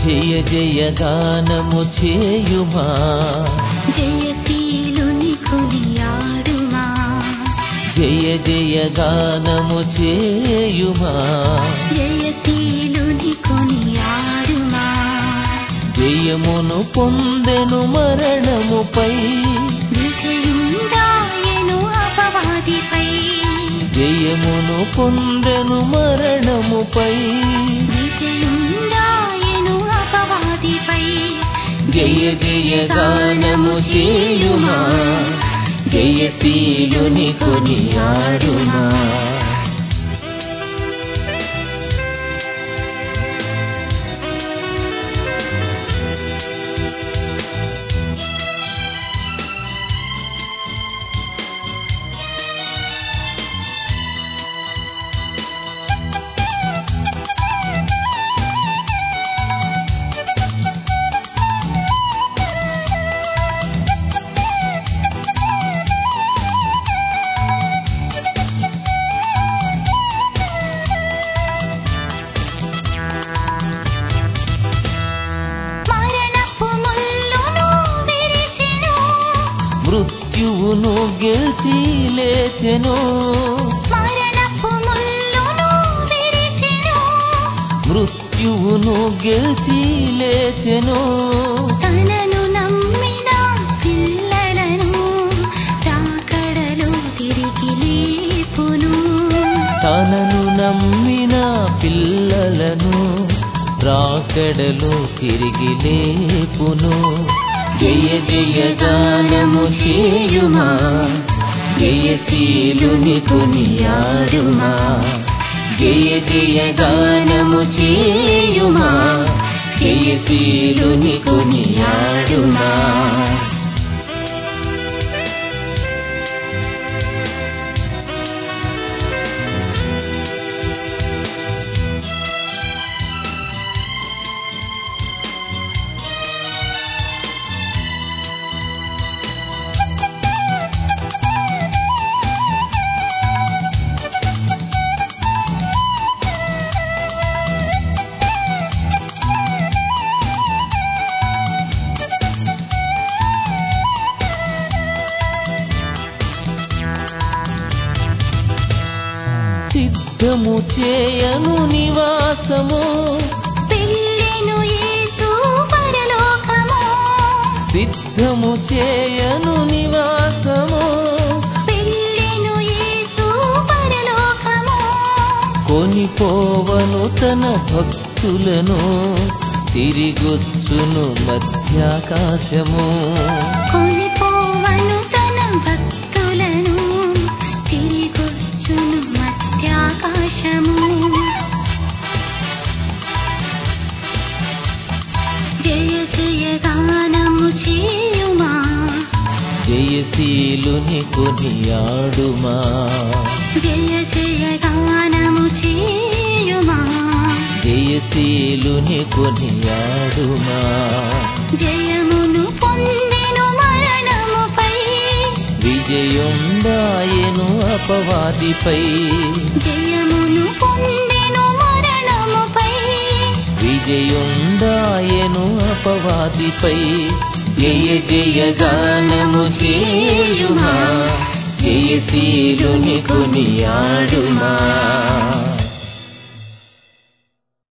జయ జయ గానము చేయుమా జయశీలుని కొనియాడుమా జయ జయ గానము చేయుమా జయశీలుని కొనియాడుమా జయమును పొందెను మరణముపై విజయుండాయను అపవాదిపై జయమును పొందెను మరణముపై విజయుండాయను అపవాదిపై జయ జయ గానము చేయుమా జయశీలుని కొనియాడుమా మరణపు ముల్లును విరిచెను మృత్యువును గెలిచి లేచెను మరణపు ముల్లును విరిచెను మృత్యువును గెలిచి లేచెను తనను నమ్మిన పిల్లలను రాకడలో తిరిగి లేపును తనను నమ్మిన పిల్లలను రాకడలో తిరిగి లేపును జయ జయ గానము చేయుమా జయశీలుని కొనియాడుమా జయ జయ గానము చేయుమా జయశీలుని కొనియాడుమా సిద్ధము చేయను నివాసము పెళ్ళెను యేసు పరలోకము సిద్ధము చేయను నివాసము పెళ్ళెను యేసు పరలోకము కొనిపోవను తన భక్తులను తిరిగొచ్చును మధ్యాకాశము కొనిపోవను తన భక్తులను తిరిగొచ్చును మధ్యాకాశము జయ జయ గానము చేయుమా జయశీలుని కొనియాడుమా జయ జయ గానము చేయుమా జయశీలుని కొనియాడుమా జయమును పొందెను మరణముపై విజయుండాయను అపవాదిపై జయమును పొందెను మరణముపై విజయుండాయను అపవాదిపై జయ జయ గానము చేయుమా జయశీలుని కొనియాడుమా